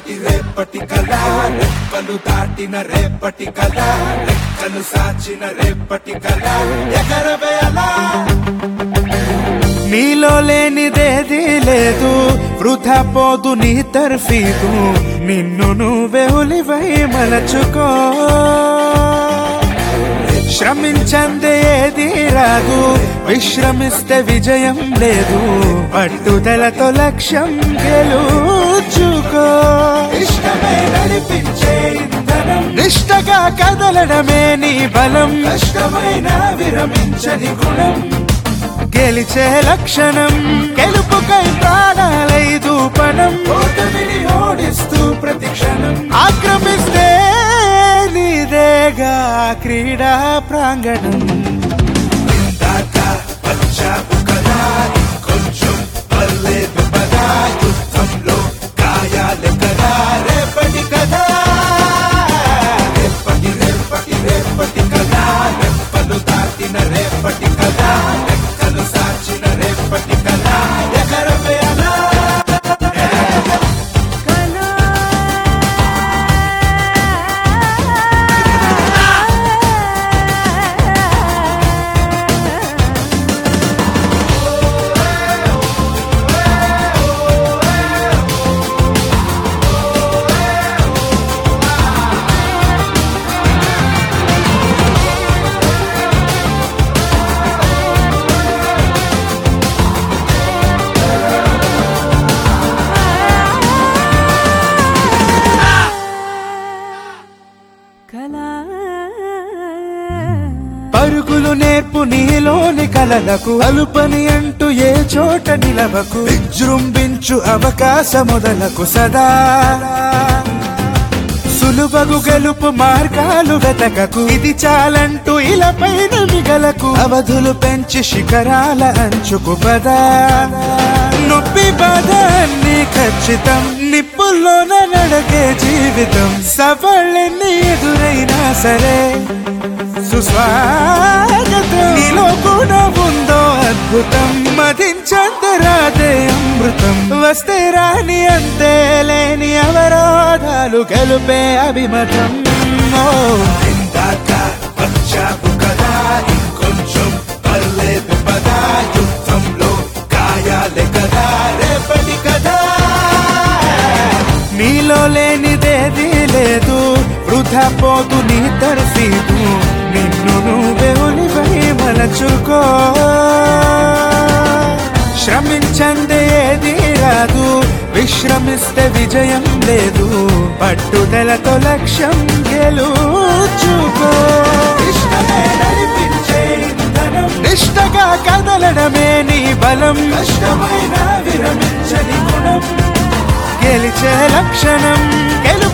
నాటి రేపటి కళ రెప్పలు దాటిన రేపటి కళ రెక్కలు సాచిన రేపటి కళ ఎగరవే అలా నీలో లేనిదేది లేదు వృధా పోదు నీ తర్ఫీదు నిన్ను నువ్వే ఉలివై మలచుకో శ్రమించందే ఏది రాదు విశ్రమిస్తే విజయం లేదు పట్టుదలతో లక్ష్యం గెలుచుకో ఇష్టమై నడిపించే ఇంధనం నిష్టగా కదలడమే నీ బలం కష్టమైన విరమించని గుణం గెలిచే లక్షణం గెలుపుకై ప్రాణాలైదు పణం ఓటమిని ఓడిస్తూ ప్రతి క్షణం ఆక్రమిస్తే నీదేగా క్రీడా ప్రాంగణం ఇందాక వచ్చావు కదా కొంచెం పర్లేదు పదా యుద్ధంలో గాయాలే కదా రేపటి కదా రేపటి రేపటి రేపటి కదా రెప్పలు దాటిన రేపటి కదా రెక్కలు సాచిన రేపటి కదా ఎగరవే అలా పరుగులు నేర్పు నీలోని కలలకు అలుపని అంటూ ఏ చోట నిలవకు విజృంభించు అవకాశముదలకు సదా సులువగు గెలుపు మార్గాలు వెతకకు ఇది చాలంటూ ఇలా పైన మిగలకు అవధులు పెంచి శిఖరాల అంచుకు పదా నొప్పి బాధ అన్ని ఖచ్చితం నిప్పుల్లోన నడకే జీవితం సవాళ్ళెన్ని ఎదురైనా సరే సుస్వాగతం నీలో కూడా ఉందో అద్భుతం మదించందరాదే అమృతం వస్తే రాని అంతే లేని అవరోధాలు గెలుపే అభిమతం ఓ ఇందాక వచ్చావు కదా ఇంకొంచెం పర్లేదు పదా యుద్ధంలో గాయాలే కదా రేపటి కదా నీలో లేనిదేది లేదు వృధా పోదు నీ తర్ఫీదు నిన్ను నువ్వే ఉలివై మలచుకో శ్రమించందే ఏది రాదు విశ్రమిస్తే విజయం లేదు పట్టుదలతో లక్ష్యం గెలుచుకో ఇష్టమే నడిపించే ఇంధనం నిష్టగా కదలడమే నీ బలం కష్టమైన విరమించని గుణం గెలిచే లక్షణం గెలు